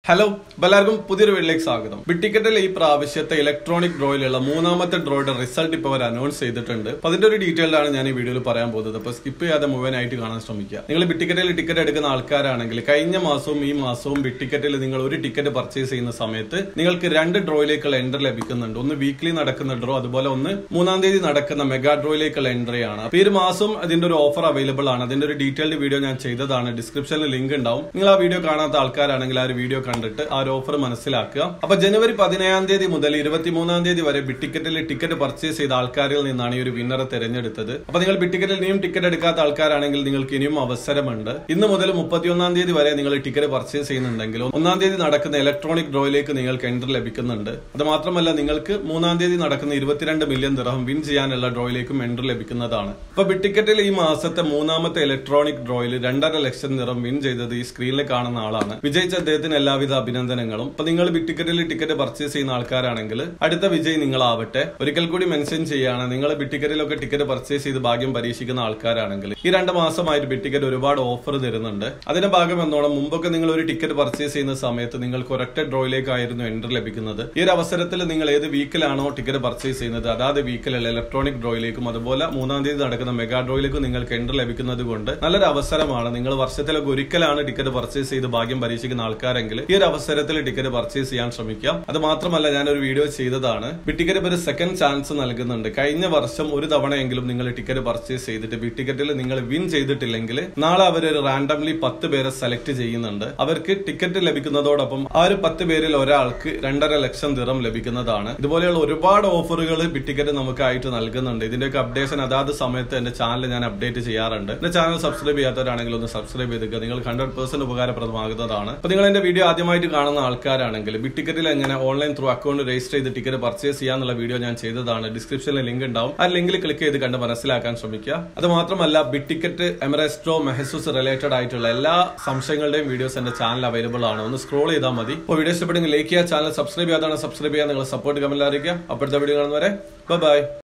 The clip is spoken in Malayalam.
ഹലോ അപ്പൊ എല്ലാവർക്കും പുതിയൊരു വീട്ടിലേക്ക് സ്വാഗതം ബിറ്റിക്കറ്റിൽ ഈ പ്രാവശ്യത്തെ ഇലക്ട്രോണിക് ഡ്രോയിലുള്ള മൂന്നാമത്തെ ഡ്രോയുടെ റിസൾട്ട് ഇപ്പോൾ അവർ അനൗൺസ് ചെയ്തിട്ടുണ്ട് അപ്പൊ അതിന്റെ ഒരു ഡീറ്റെയിൽഡ് ആണ് ഞാൻ ഈ വീഡിയോയിൽ പറയാൻ പോകുന്നത് അപ്പൊ സ്കിപ്പ് ചെയ്യാതെ മുഴുവനായിട്ട് കാണാൻ ശ്രമിക്കുക നിങ്ങൾ ബിറ്റിക്കറ്റിൽ ടിക്കറ്റ് എടുക്കുന്ന ആൾക്കാരാണെങ്കിൽ കഴിഞ്ഞ മാസവും ഈ മാസവും ബിറ്റിക്കറ്റിൽ നിങ്ങൾ ഒരു ടിക്കറ്റ് പർച്ചേസ് ചെയ്യുന്ന സമയത്ത് നിങ്ങൾക്ക് രണ്ട് ഡ്രോയിലേക്കുള്ള എൻട്രി ലഭിക്കുന്നുണ്ട് ഒന്ന് വീക്ക്ലി നടക്കുന്ന ഡ്രോ അതുപോലെ ഒന്ന് മൂന്നാം തീയതി നടക്കുന്ന മെഗാ ഡ്രോയിലേക്കുള്ള എൻട്രി ആണ് അപ്പൊ ഈ ഒരു മാസം അതിന്റെ ഒരു ഓഫർ അവൈലബിൾ ആണ് അതിന്റെ ഒരു ഡീറ്റെയിൽഡ് വീഡിയോ ഞാൻ ചെയ്തതാണ് ഡിസ്ക്രിപ്ഷനിൽ ലിങ്ക് ഉണ്ടാവും നിങ്ങൾ ആ വീഡിയോ കാണാത്ത ആൾക്കാരാണെങ്കിൽ ആ ഒരു വീഡിയോ കണ്ടിട്ട് ആ ഒരു ഓഫർ മനസ്സിലാക്കുക അപ്പൊ ജനുവരി പതിനേഴാം തീയതി മുതൽ ഇരുപത്തിമൂന്നാം തീയതി വരെ ബിറ്റിക്കറ്റിൽ ടിക്കറ്റ് പർച്ചേസ് ചെയ്ത ആൾക്കാരിൽ നിന്നാണ് ഈ ഒരു വിന്നറെ തെരഞ്ഞെടുത്തത് അപ്പൊ നിങ്ങൾ ബിറ്റിക്കറ്റിൽ ഇനിയും ടിക്കറ്റ് എടുക്കാത്ത ആൾക്കാരാണെങ്കിൽ നിങ്ങൾക്ക് ഇനിയും അവസരമുണ്ട് ഇന്ന് മുതൽ മുപ്പത്തിയൊന്നാം തീയതി വരെ നിങ്ങൾ ടിക്കറ്റ് പർച്ചേസ് ചെയ്യുന്നുണ്ടെങ്കിൽ ഒന്നാം തീയതി നടക്കുന്ന ഇലക്ട്രോണിക് ഡ്രോയിലേക്ക് നിങ്ങൾക്ക് എൻട്രി ലഭിക്കുന്നുണ്ട് അത് മാത്രമല്ല നിങ്ങൾക്ക് മൂന്നാം തീയതി നടക്കുന്ന ഇരുപത്തിരണ്ട് മില്യൺ ദിർഹം വിൻ ചെയ്യാനുള്ള ഡ്രോയിലേക്കും എൻട്രി ലഭിക്കുന്നതാണ് അപ്പൊ ബിറ്റിക്കറ്റിൽ ഈ മാസത്തെ മൂന്നാമത്തെ ഇലക്ട്രോണിക് ഡ്രോയിൽ രണ്ടര ലക്ഷം ദിർഹം വിൻ ചെയ്തത് ഈ സ്ക്രീനിൽ കാണുന്ന ആളാണ് വിജയിച്ച അദ്ദേഹത്തിന് എല്ലാവിധ അഭിനന്ദനങ്ങളും അപ്പൊ നിങ്ങൾ ബിറ്റിക്കറ്റിൽ ടിക്കറ്റ് പർച്ചേസ് ചെയ്യുന്ന ആൾക്കാരാണെങ്കിൽ അടുത്ത വിജയ് നിങ്ങളാവട്ടെ ഒരിക്കൽ കൂടി മെൻഷൻ ചെയ്യാണ് നിങ്ങൾ ബിറ്റിക്കറ്റിലൊക്കെ ടിക്കറ്റ് പർച്ചേസ് ചെയ്ത് ഭാഗ്യം പരീക്ഷിക്കുന്ന ആൾക്കാരാണെങ്കിൽ ഈ രണ്ട് മാസമായിട്ട് ബിറ്റിക്കറ്റ് ഒരുപാട് ഓഫർ തരുന്നുണ്ട് അതിന്റെ ഭാഗം എന്നോണം മുമ്പൊക്കെ നിങ്ങൾ ഒരു ടിക്കറ്റ് പർച്ചേസ് ചെയ്യുന്ന സമയത്ത് നിങ്ങൾക്ക് ഒരൊറ്റ ഡ്രോയിലേക്കായിരുന്നു എൻട്രി ലഭിക്കുന്നത് ഈ ഒരു അവസരത്തിൽ നിങ്ങൾ ഏത് വീക്കിലാണോ ടിക്കറ്റ് പർച്ചേസ് ചെയ്യുന്നത് അതാത് വീക്കിലുള്ള ഇലക്ട്രോണിക് ഡ്രോയിലേക്കും അതുപോലെ മൂന്നാം തീയതി നടക്കുന്ന മെഗാ ഡ്രോയിലേക്കും നിങ്ങൾക്ക് എൻട്രി ലഭിക്കുന്നത് കൊണ്ട് നല്ലൊരു അവസരമാണ് നിങ്ങൾ വർഷത്തിലൊക്കെ ഒരിക്കലാണ് ടിക്കറ്റ് പർച്ചേസ് ചെയ്ത് ഭാഗ്യം പരീക്ഷിക്കുന്ന ആൾക്കാരെങ്കിൽ ഈ ഒരു അവസരത്തിൽ ടിക്കറ്റ് പർച്ചേസ് ചെയ്യാൻ ശ്രമിക്കാം അത് മാത്രമല്ല ഞാൻ ഒരു വീഡിയോ ചെയ്തതാണ് ബിറ്റിക്കറ്റ് ഒരു സെക്കൻഡ് ചാൻസ് നൽകുന്നുണ്ട് കഴിഞ്ഞ വർഷം ഒരു തവണയെങ്കിലും നിങ്ങൾ ടിക്കറ്റ് പർച്ചേസ് ചെയ്തിട്ട് ബിറ്റിക്കറ്റിൽ നിങ്ങൾ വിൻ ചെയ്തിട്ടില്ലെങ്കിൽ നാളെ അവർ ഒരു റാൻഡംലി പത്ത് പേരെ സെലക്ട് ചെയ്യുന്നുണ്ട് അവർക്ക് ടിക്കറ്റ് ലഭിക്കുന്നതോടൊപ്പം ആ ഒരു പത്ത് പേരിൽ ഒരാൾക്ക് രണ്ടര ലക്ഷം ദിറം ലഭിക്കുന്നതാണ് ഇതുപോലെയുള്ള ഒരുപാട് ഓഫറുകൾ ബിറ്റിക്കറ്റ് നമുക്കായിട്ട് നൽകുന്നുണ്ട് ഇതിന്റെയൊക്കെ അപ്ഡേഷൻ അതാത് സമയത്ത് എന്റെ ചാനൽ ഞാൻ അപ്ഡേറ്റ് ചെയ്യാറുണ്ട് എന്റെ ചാനൽ സബ്സ്ക്രൈബ് ചെയ്യാത്തവരാണെങ്കിൽ ഒന്ന് സബ്സ്ക്രൈബ് ചെയ്തുക നിങ്ങൾ ഹൺഡ്രഡ് പെർസെന്റ് ഉപകാരപ്രദമാകുന്നതാണ് അപ്പൊ നിങ്ങൾ എന്റെ വീഡിയോ ആദ്യമായിട്ട് കാണുന്ന ആൾക്കാരാണെങ്കിൽ ബിറ്റിക്കറ്റിൽ എങ്ങനെ ഓൺലൈൻ ത്രൂ അക്കൗണ്ട് രജിസ്റ്റർ ചെയ്ത് ടിക്കറ്റ് പർച്ചേസ് ചെയ്യാന്നുള്ള വീഡിയോ ഞാൻ ചെയ്തതാണ് ഡിസ്ക്രിപ്ഷനിൽ ലിങ്ക് ഉണ്ടാവും ആ ലിങ്കിൽ ക്ലിക്ക് ചെയ്ത് കണ്ട് മനസ്സിലാക്കാൻ ശ്രമിക്കുക അത് മാത്രമല്ല ബിറ്റിക്കറ്റ് എമറെസ്ട്രോ മെഹസൂസ് റിലേറ്റഡ് ആയിട്ടുള്ള എല്ലാ സംശയങ്ങളുടെയും വീഡിയോസ് എന്റെ ചാനൽ അവൈലബിൾ ആണ് ഒന്ന് സ്ക്രോൾ ചെയ്താൽ മതി അപ്പോൾ വീഡിയോ ഇഷ്ടപ്പെടുമെങ്കിൽ ലൈക്ക് ചെയ്യുക ചാനൽ സബ്സ്ക്രൈബ് ചെയ്യാതാണ് സബ്സ്ക്രൈബ് ചെയ്യാൻ നിങ്ങൾ സപ്പോർട്ട് കമന്റ് അറിയിക്കുക അപ്പോഴത്തെ വീഡിയോ കാണുന്നവരെ ബൈ